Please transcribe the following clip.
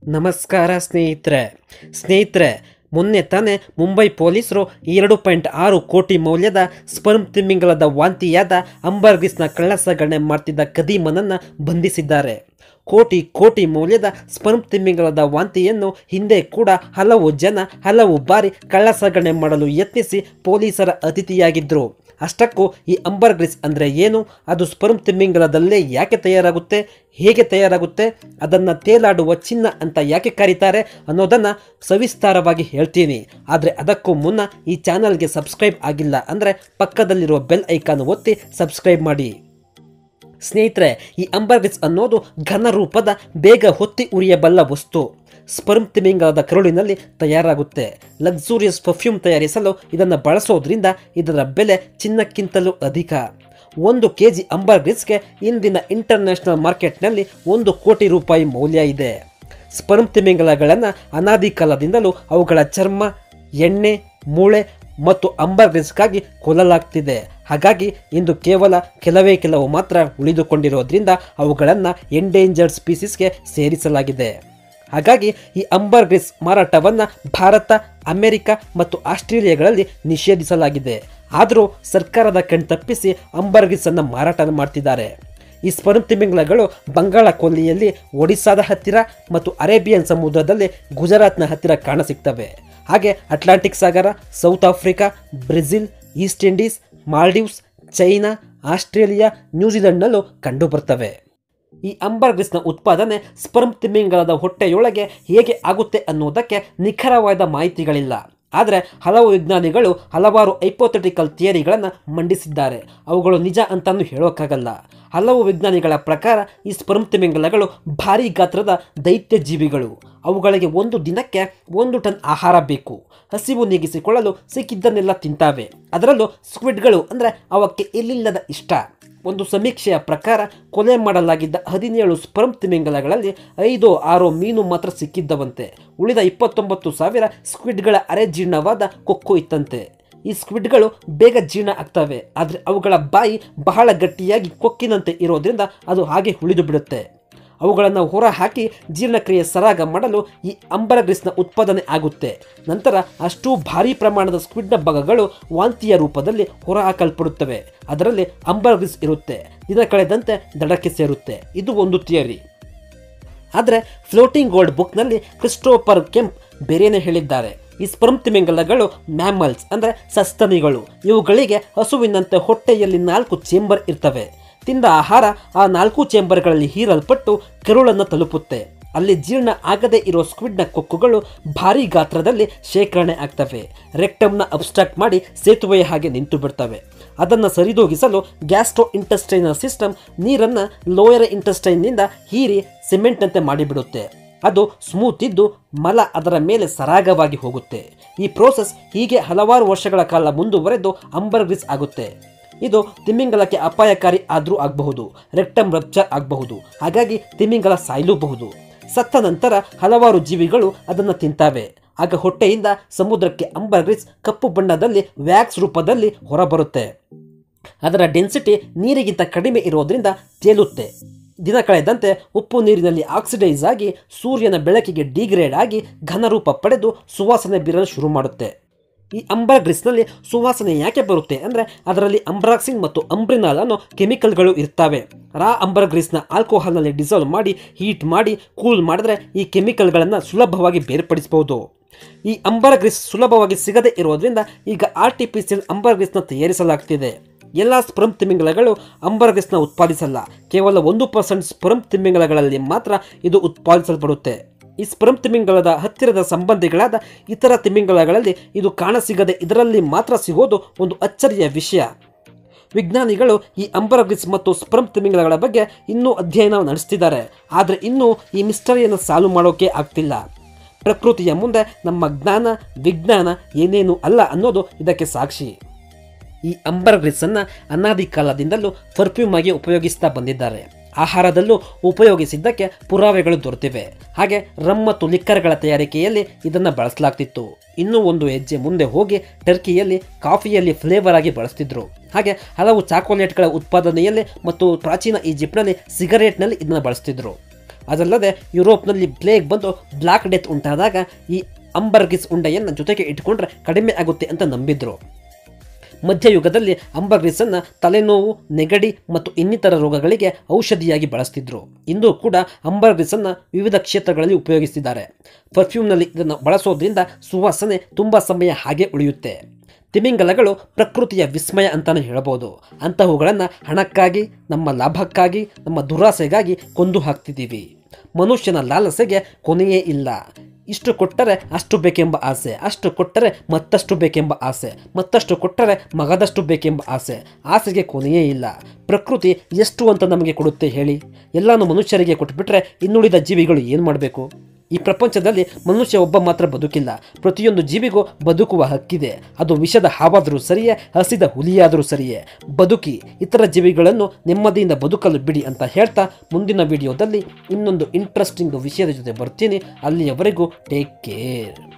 ನಮಸ್ಕಾರ ಸ್ನೇಹಿತರೆ ಸ್ನೇಹಿತರೆ ಮೊನ್ನೆ ತಾನೇ ಮುಂಬೈ ಪೊಲೀಸರು ಎರಡು ಪಾಯಿಂಟ್ ಆರು ಕೋಟಿ ಮೌಲ್ಯದ ಸ್ಪರ್ಮ್ ತಿಮ್ಮಿಂಗಲದ ವಾಂತಿಯಾದ ಅಂಬರ್ಗಿಸ್ನ ಕಳ್ಳಸಾಗಣೆ ಮಾಡ್ತಿದ್ದ ಕದೀಮನನ್ನು ಬಂಧಿಸಿದ್ದಾರೆ ಕೋಟಿ ಕೋಟಿ ಮೌಲ್ಯದ ಸ್ಪರ್ಮ್ ತಿಮ್ಮಿಂಗಲದ ವಾಂತಿಯನ್ನು ಹಿಂದೆ ಕೂಡ ಹಲವು ಜನ ಹಲವು ಬಾರಿ ಕಳ್ಳಸಾಗಣೆ ಮಾಡಲು ಯತ್ನಿಸಿ ಪೊಲೀಸರ ಅತಿಥಿಯಾಗಿದ್ದರು ಅಷ್ಟಕ್ಕೂ ಈ ಅಂಬರ್ಗ್ರಿಸ್ ಅಂದರೆ ಏನು ಅದು ಸ್ಪರ್ಮ್ ತಿಮ್ಮಿಂಗಲದಲ್ಲೇ ಯಾಕೆ ತಯಾರಾಗುತ್ತೆ ಹೇಗೆ ತಯಾರಾಗುತ್ತೆ ಅದನ್ನು ತೇಲಾಡುವ ಚಿನ್ನ ಅಂತ ಯಾಕೆ ಕರೀತಾರೆ ಅನ್ನೋದನ್ನು ಸವಿಸ್ತಾರವಾಗಿ ಹೇಳ್ತೀನಿ ಆದರೆ ಅದಕ್ಕೂ ಮುನ್ನ ಈ ಚಾನಲ್ಗೆ ಸಬ್ಸ್ಕ್ರೈಬ್ ಆಗಿಲ್ಲ ಅಂದರೆ ಪಕ್ಕದಲ್ಲಿರುವ ಬೆಲ್ ಐಕಾನ್ ಒತ್ತಿ ಸಬ್ಸ್ಕ್ರೈಬ್ ಮಾಡಿ ಸ್ನೇಹಿತರೆ ಈ ಅಂಬರ್ಗ್ರಿಸ್ ಅನ್ನೋದು ಘನ ರೂಪದ ಬೇಗ ಹೊತ್ತಿ ಉರಿಯಬಲ್ಲ ವಸ್ತು ಸ್ಪರ್ಮ್ ತಿಮಿಂಗಲದ ಕರುಳಿನಲ್ಲಿ ತಯಾರಾಗುತ್ತೆ ಲಕ್ಸುರಿಯಸ್ ಪರ್ಫ್ಯೂಮ್ ತಯಾರಿಸಲು ಇದನ್ನು ಬಳಸೋದ್ರಿಂದ ಇದರ ಬೆಲೆ ಚಿನ್ನಕ್ಕಿಂತಲೂ ಅಧಿಕ ಒಂದು ಕೆ ಜಿ ಅಂಬರ್ಗ್ರಿಸ್ಗೆ ಇಂದಿನ ಇಂಟರ್ನ್ಯಾಷನಲ್ ಮಾರ್ಕೆಟ್ನಲ್ಲಿ ಒಂದು ಕೋಟಿ ರೂಪಾಯಿ ಮೌಲ್ಯ ಇದೆ ಸ್ಪರ್ಮ್ ತಿಮಿಂಗಲಗಳನ್ನು ಅನಾದಿ ಕಾಲದಿಂದಲೂ ಅವುಗಳ ಚರ್ಮ ಎಣ್ಣೆ ಮೂಳೆ ಮತ್ತು ಅಂಬರ್ಗ್ರಿಸ್ಗಾಗಿ ಕೊಲ್ಲಲಾಗ್ತಿದೆ ಹಾಗಾಗಿ ಇಂದು ಕೇವಲ ಕೆಲವೇ ಕೆಲವು ಮಾತ್ರ ಉಳಿದುಕೊಂಡಿರೋದ್ರಿಂದ ಅವುಗಳನ್ನು ಎಂಡೇಂಜರ್ಡ್ ಸ್ಪೀಸೀಸ್ಗೆ ಸೇರಿಸಲಾಗಿದೆ ಹಾಗಾಗಿ ಈ ಅಂಬರ್ಗ್ರಿಸ್ ಮಾರಾಟವನ್ನು ಭಾರತ ಅಮೆರಿಕ ಮತ್ತು ಆಸ್ಟ್ರೇಲಿಯಾಗಳಲ್ಲಿ ನಿಷೇಧಿಸಲಾಗಿದೆ ಆದರೂ ಸರ್ಕಾರದ ಕಣ್ತಪ್ಪಿಸಿ ಅಂಬರ್ಗ್ರಿಸನ್ನು ಮಾರಾಟ ಮಾಡ್ತಿದ್ದಾರೆ ಈ ಸ್ಪರ್ಮ್ ತಿಮಿಂಗಲಗಳು ಬಂಗಾಳ ಕೊಲ್ಲಿಯಲ್ಲಿ ಒಡಿಸ್ಸಾದ ಹತ್ತಿರ ಮತ್ತು ಅರೇಬಿಯನ್ ಸಮುದ್ರದಲ್ಲಿ ಗುಜರಾತ್ನ ಹತ್ತಿರ ಕಾಣಸಿಗ್ತವೆ ಹಾಗೆ ಅಟ್ಲಾಂಟಿಕ್ ಸಾಗರ South Africa Brazil East Indies Maldives China Australia ನ್ಯೂಜಿಲೆಂಡ್ನಲ್ಲೂ ಕಂಡುಬರ್ತವೆ ಈ ಅಂಬರ್ಗ್ರಿಸ್ನ ಉತ್ಪಾದನೆ ಸ್ಪರ್ಮ್ ತಿಮ್ಮಿಂಗಲದ ಹೊಟ್ಟೆಯೊಳಗೆ ಹೇಗೆ ಆಗುತ್ತೆ ಅನ್ನೋದಕ್ಕೆ ನಿಖರವಾದ ಮಾಹಿತಿಗಳಿಲ್ಲ ಆದರೆ ಹಲವು ವಿಜ್ಞಾನಿಗಳು ಹಲವಾರು ಐಪೋಥೆಟಿಕಲ್ ಥಿಯರಿಗಳನ್ನು ಮಂಡಿಸಿದ್ದಾರೆ ಅವುಗಳು ನಿಜ ಅಂತಲೂ ಹೇಳೋಕ್ಕಾಗಲ್ಲ ಹಲವು ವಿಜ್ಞಾನಿಗಳ ಪ್ರಕಾರ ಈ ಸ್ಪರ್ಮ್ ತಿಮಿಂಗಲಗಳು ಭಾರಿ ಗಾತ್ರದ ದೈತ್ಯ ಜೀವಿಗಳು ಅವುಗಳಿಗೆ ಒಂದು ದಿನಕ್ಕೆ ಒಂದು ಟನ್ ಆಹಾರ ಬೇಕು ಹಸಿವು ನೀಗಿಸಿಕೊಳ್ಳಲು ಸಿಕ್ಕಿದ್ದನ್ನೆಲ್ಲ ತಿಂತಾವೆ ಅದರಲ್ಲೂ ಸ್ಕ್ವಿಡ್ಗಳು ಅಂದರೆ ಅವಕ್ಕೆ ಎಲ್ಲಿಲ್ಲದ ಇಷ್ಟ ಒಂದು ಸಮೀಕ್ಷೆಯ ಪ್ರಕಾರ ಕೊಲೆ ಮಾಡಲಾಗಿದ್ದ ಹದಿನೇಳು ಸ್ಪರ್ಮ್ ತಿಮಿಂಗಲಗಳಲ್ಲಿ ಐದು ಆರು ಮೀನು ಮಾತ್ರ ಸಿಕ್ಕಿದ್ದವಂತೆ ಉಳಿದ ಇಪ್ಪತ್ತೊಂಬತ್ತು ಸಾವಿರ ಸ್ಕ್ವಿಡ್ಗಳ ಅರೆ ಜೀರ್ಣವಾದ ಕೊಕ್ಕು ಇತ್ತಂತೆ ಈ ಸ್ಕ್ವಿಡ್ಗಳು ಬೇಗ ಜೀರ್ಣ ಆಗ್ತವೆ ಆದರೆ ಅವುಗಳ ಬಾಯಿ ಬಹಳ ಗಟ್ಟಿಯಾಗಿ ಕೊಕ್ಕಿನಂತೆ ಇರೋದ್ರಿಂದ ಅದು ಹಾಗೆ ಉಳಿದು ಬಿಡುತ್ತೆ ಅವುಗಳನ್ನು ಹೊರ ಹಾಕಿ ಜೀರ್ಣಕ್ರಿಯೆ ಸರಾಗ ಮಾಡಲು ಈ ಅಂಬರಗ್ರಿಸ್ನ ಉತ್ಪಾದನೆ ಆಗುತ್ತೆ ನಂತರ ಅಷ್ಟೂ ಭಾರೀ ಪ್ರಮಾಣದ ಸ್ಕ್ವಿಡ್ನ ಭಾಗಗಳು ವಾಂತಿಯ ರೂಪದಲ್ಲಿ ಹೊರ ಹಾಕಲ್ಪಡುತ್ತವೆ ಅದರಲ್ಲಿ ಅಂಬರ್ಗ್ರಿಸ್ ಇರುತ್ತೆ ದಿನ ಕಳೆದಂತೆ ದಡಕ್ಕೆ ಸೇರುತ್ತೆ ಇದು ಒಂದು ಥಿಯರಿ ಆದರೆ ಫ್ಲೋಟಿಂಗ್ ಗೋಲ್ಡ್ ಬುಕ್ನಲ್ಲಿ ಕ್ರಿಸ್ಟೋಫರ್ ಕೆಂಪ್ ಬೇರೆಯೇ ಹೇಳಿದ್ದಾರೆ ಈ ಸ್ಪರ್ಮ್ ತಿಮಿಂಗಲಗಳು ಮ್ಯಾಮಲ್ಸ್ ಅಂದರೆ ಸಸ್ತನಿಗಳು ಇವುಗಳಿಗೆ ಹಸುವಿನಂತೆ ಹೊಟ್ಟೆಯಲ್ಲಿ ನಾಲ್ಕು ಚೇಂಬರ್ ಇರ್ತವೆ ತಿಂದ ಆಹಾರ ಆ ನಾಲ್ಕು ಚೇಂಬರ್ಗಳಲ್ಲಿ ಹೀರಲ್ಪಟ್ಟು ಕರುಳನ್ನು ತಲುಪುತ್ತೆ ಅಲ್ಲಿ ಜೀರ್ಣ ಆಗದೇ ಇರೋ ಸ್ಕ್ವಿಡ್ನ ಕೊಕ್ಕುಗಳು ಭಾರಿ ಗಾತ್ರದಲ್ಲಿ ಶೇಖರಣೆ ಆಗ್ತವೆ ರೆಕ್ಟಮ್ನ ಅಬ್ಸ್ಟ್ರಾಕ್ಟ್ ಮಾಡಿ ಸೇತುವೆಯ ಹಾಗೆ ನಿಂತು ಬಿಡ್ತವೆ ಅದನ್ನು ಸರಿದೂಗಿಸಲು ಗ್ಯಾಸ್ಟ್ರೋ ಇಂಟಸ್ಟೈನಲ್ ಸಿಸ್ಟಮ್ ನೀರನ್ನು ಲೋಯರ್ ಇಂಟಸ್ಟೈನ್ನಿಂದ ಹೀರಿ ಸಿಮೆಂಟ್ನಂತೆ ಮಾಡಿಬಿಡುತ್ತೆ ಅದು ಸ್ಮೂತ್ ಇದ್ದು ಮಲ ಅದರ ಮೇಲೆ ಸರಾಗವಾಗಿ ಹೋಗುತ್ತೆ ಈ ಪ್ರೋಸೆಸ್ ಹೀಗೆ ಹಲವಾರು ವರ್ಷಗಳ ಕಾಲ ಮುಂದುವರೆದು ಅಂಬರ್ಗ್ರಿಸ್ ಆಗುತ್ತೆ ಇದು ತಿಮ್ಮಿಂಗಲಕ್ಕೆ ಅಪಾಯಕಾರಿ ಆದರೂ ಆಗಬಹುದು ರೆಕ್ಟಮ್ ರಪ್ಚರ್ ಆಗಬಹುದು ಹಾಗಾಗಿ ತಿಮ್ಮಿಂಗಲ ಸಾಯಲೂಬಹುದು ಸತ್ತ ನಂತರ ಹಲವಾರು ಜೀವಿಗಳು ಅದನ್ನು ತಿಂತಾವೆ ಆಗ ಹೊಟ್ಟೆಯಿಂದ ಸಮುದ್ರಕ್ಕೆ ಅಂಬರ್ಗ್ರಿಸ್ ಕಪ್ಪು ಬಣ್ಣದಲ್ಲಿ ವ್ಯಾಕ್ಸ್ ರೂಪದಲ್ಲಿ ಹೊರಬರುತ್ತೆ ಅದರ ಡೆನ್ಸಿಟಿ ನೀರಿಗಿಂತ ಕಡಿಮೆ ಇರೋದ್ರಿಂದ ತೇಲುತ್ತೆ ದಿನ ಕಳೆದಂತೆ ಉಪ್ಪು ನೀರಿನಲ್ಲಿ ಆಕ್ಸಿಡೈಸ್ ಆಗಿ ಸೂರ್ಯನ ಬೆಳಕಿಗೆ ಡಿಗ್ರೇಡ್ ಆಗಿ ಘನರೂಪ ಪಡೆದು ಸುವಾಸನೆ ಬೀರಲು ಶುರು ಮಾಡುತ್ತೆ ಈ ಅಂಬರ್ಗ್ರಿಸ್ನಲ್ಲಿ ಸುವಾಸನೆ ಯಾಕೆ ಬರುತ್ತೆ ಅಂದರೆ ಅದರಲ್ಲಿ ಅಂಬ್ರಾಕ್ಸಿನ್ ಮತ್ತು ಅಂಬ್ರಿನಾಲ್ ಅನ್ನೋ ಕೆಮಿಕಲ್ಗಳು ಇರ್ತವೆ ರಾ ಅಂಬರ್ಗ್ರಿಸ್ನ ಆಲ್ಕೋಹಾಲ್ನಲ್ಲಿ ಡಿಸಾಲ್ವ್ ಮಾಡಿ ಹೀಟ್ ಮಾಡಿ ಕೂಲ್ ಮಾಡಿದ್ರೆ ಈ ಕೆಮಿಕಲ್ಗಳನ್ನು ಸುಲಭವಾಗಿ ಬೇರ್ಪಡಿಸಬಹುದು ಈ ಅಂಬರ್ಗ್ರಿಸ್ ಸುಲಭವಾಗಿ ಸಿಗದೇ ಇರೋದ್ರಿಂದ ಈಗ ಆರ್ಟಿಫಿಷಿಯಲ್ ಅಂಬರ್ಗ್ರಿಸ್ನ ತಯಾರಿಸಲಾಗ್ತಿದೆ ಎಲ್ಲ ಸ್ಪರ್ಮ್ ತಿಮಿಂಗಲಗಳು ಅಂಬರ್ಗ್ರಿಸ್ನ ಉತ್ಪಾದಿಸಲ್ಲ ಕೇವಲ ಒಂದು ಪರ್ಸೆಂಟ್ ಸ್ಪರ್ಮ್ ತಿಮಿಂಗಲಗಳಲ್ಲಿ ಮಾತ್ರ ಇದು ಉತ್ಪಾದಿಸಲ್ಪಡುತ್ತೆ ಈ ಸ್ಪರ್ಮ್ ತಿಮಿಂಗಲದ ಹತ್ತಿರದ ಸಂಬಂಧಿಗಳಾದ ಇತರ ತಿಮಿಂಗಲಗಳಲ್ಲಿ ಇದು ಕಾಣಸಿಗದೆ ಇದರಲ್ಲಿ ಮಾತ್ರ ಸಿಗೋದು ಒಂದು ಅಚ್ಚರಿಯ ವಿಷಯ ವಿಜ್ಞಾನಿಗಳು ಈ ಅಂಬರಗ್ರಿಸ್ ಮತ್ತು ಸ್ಪರ್ಮ್ ತಿಮಿಂಗಲಗಳ ಬಗ್ಗೆ ಇನ್ನೂ ಅಧ್ಯಯನ ನಡೆಸ್ತಿದ್ದಾರೆ ಆದರೆ ಇನ್ನೂ ಈ ಮಿಸ್ಟರಿಯನ್ನು ಸಾಲ್ವ್ ಮಾಡೋಕೆ ಆಗ್ತಿಲ್ಲ ಪ್ರಕೃತಿಯ ಮುಂದೆ ನಮ್ಮ ಜ್ಞಾನ ವಿಜ್ಞಾನ ಏನೇನು ಅಲ್ಲ ಅನ್ನೋದು ಇದಕ್ಕೆ ಸಾಕ್ಷಿ ಈ ಅಂಬರ್ಗ್ರಿಸನ್ನು ಅನಾದಿ ಕಾಲದಿಂದಲೂ ಪರ್ಫ್ಯೂಮ್ ಆಗಿ ಉಪಯೋಗಿಸ್ತಾ ಬಂದಿದ್ದಾರೆ ಆಹಾರದಲ್ಲೂ ಉಪಯೋಗಿಸಿದ್ದಕ್ಕೆ ಪುರಾವೆಗಳು ದೊರೆತಿವೆ ಹಾಗೆ ರಮ್ ಮತ್ತು ಲಿಕ್ಕರ್ಗಳ ತಯಾರಿಕೆಯಲ್ಲಿ ಇದನ್ನು ಬಳಸಲಾಗ್ತಿತ್ತು ಇನ್ನೂ ಒಂದು ಹೆಜ್ಜೆ ಮುಂದೆ ಹೋಗಿ ಟರ್ಕಿಯಲ್ಲಿ ಕಾಫಿಯಲ್ಲಿ ಫ್ಲೇವರ್ ಆಗಿ ಬಳಸ್ತಿದ್ರು ಹಾಗೆ ಹಲವು ಚಾಕೊಲೇಟ್ಗಳ ಉತ್ಪಾದನೆಯಲ್ಲಿ ಮತ್ತು ಪ್ರಾಚೀನ ಈಜಿಪ್ಟ್ನಲ್ಲಿ ಸಿಗರೇಟ್ನಲ್ಲಿ ಇದನ್ನು ಬಳಸ್ತಿದ್ರು ಅದಲ್ಲದೆ ಯುರೋಪ್ನಲ್ಲಿ ಪ್ಲೇಗ್ ಬಂದು ಬ್ಲಾಕ್ ಡೆತ್ ಉಂಟಾದಾಗ ಈ ಅಂಬರ್ಗಿಸ್ ಉಂಡೆಯನ್ನು ಜೊತೆಗೆ ಇಟ್ಕೊಂಡ್ರೆ ಕಡಿಮೆ ಆಗುತ್ತೆ ಅಂತ ನಂಬಿದ್ರು ಮಧ್ಯಯುಗದಲ್ಲಿ ಅಂಬರ್ಗ್ರಿಸನ್ನು ತಲೆನೋವು ನೆಗಡಿ ಮತ್ತು ಇನ್ನಿತರ ರೋಗಗಳಿಗೆ ಔಷಧಿಯಾಗಿ ಬಳಸ್ತಿದ್ರು ಇಂದು ಕೂಡ ಅಂಬರ್ಗ್ರಿಸನ್ನು ವಿವಿಧ ಕ್ಷೇತ್ರಗಳಲ್ಲಿ ಉಪಯೋಗಿಸ್ತಿದ್ದಾರೆ ಪರ್ಫ್ಯೂಮ್ನಲ್ಲಿ ಇದನ್ನು ಬಳಸೋದ್ರಿಂದ ಸುವಾಸನೆ ತುಂಬ ಸಮಯ ಹಾಗೆ ಉಳಿಯುತ್ತೆ ತಿಮಿಂಗಲಗಳು ಪ್ರಕೃತಿಯ ವಿಸ್ಮಯ ಅಂತಲೇ ಹೇಳ್ಬೋದು ಅಂತಹವುಗಳನ್ನು ಹಣಕ್ಕಾಗಿ ನಮ್ಮ ಲಾಭಕ್ಕಾಗಿ ನಮ್ಮ ದುರಾಸೆಗಾಗಿ ಕೊಂದು ಹಾಕ್ತಿದ್ದೀವಿ ಮನುಷ್ಯನ ಲಾಲಸೆಗೆ ಕೊನೆಯೇ ಇಲ್ಲ ಇಷ್ಟು ಕೊಟ್ಟರೆ ಅಷ್ಟು ಬೇಕೆಂಬ ಆಸೆ ಅಷ್ಟು ಕೊಟ್ಟರೆ ಮತ್ತಷ್ಟು ಬೇಕೆಂಬ ಆಸೆ ಮತ್ತಷ್ಟು ಕೊಟ್ಟರೆ ಮಗದಷ್ಟು ಬೇಕೆಂಬ ಆಸೆ ಆಸೆಗೆ ಕೊನೆಯೇ ಇಲ್ಲ ಪ್ರಕೃತಿ ಎಷ್ಟು ಅಂತ ನಮಗೆ ಕೊಡುತ್ತೆ ಹೇಳಿ ಎಲ್ಲಾನು ಮನುಷ್ಯರಿಗೆ ಕೊಟ್ಬಿಟ್ರೆ ಇನ್ನುಳಿದ ಜೀವಿಗಳು ಏನು ಮಾಡಬೇಕು ಈ ಪ್ರಪಂಚದಲ್ಲಿ ಮನುಷ್ಯ ಒಬ್ಬ ಮಾತ್ರ ಬದುಕಿಲ್ಲ ಪ್ರತಿಯೊಂದು ಜೀವಿಗೂ ಬದುಕುವ ಹಕ್ಕಿದೆ ಅದು ವಿಷದ ಹಾವಾದರೂ ಸರಿಯೇ ಹಸಿದ ಹುಲಿಯಾದರೂ ಸರಿಯೇ ಬದುಕಿ ಇತರ ಜೀವಿಗಳನ್ನು ನೆಮ್ಮದಿಯಿಂದ ಬದುಕಲು ಬಿಡಿ ಅಂತ ಹೇಳ್ತಾ ಮುಂದಿನ ವಿಡಿಯೋದಲ್ಲಿ ಇನ್ನೊಂದು ಇಂಟ್ರೆಸ್ಟಿಂಗ್ ವಿಷಯದ ಜೊತೆ ಬರ್ತೀನಿ ಅಲ್ಲಿಯವರೆಗೂ ಟೇಕ್ ಕೇರ್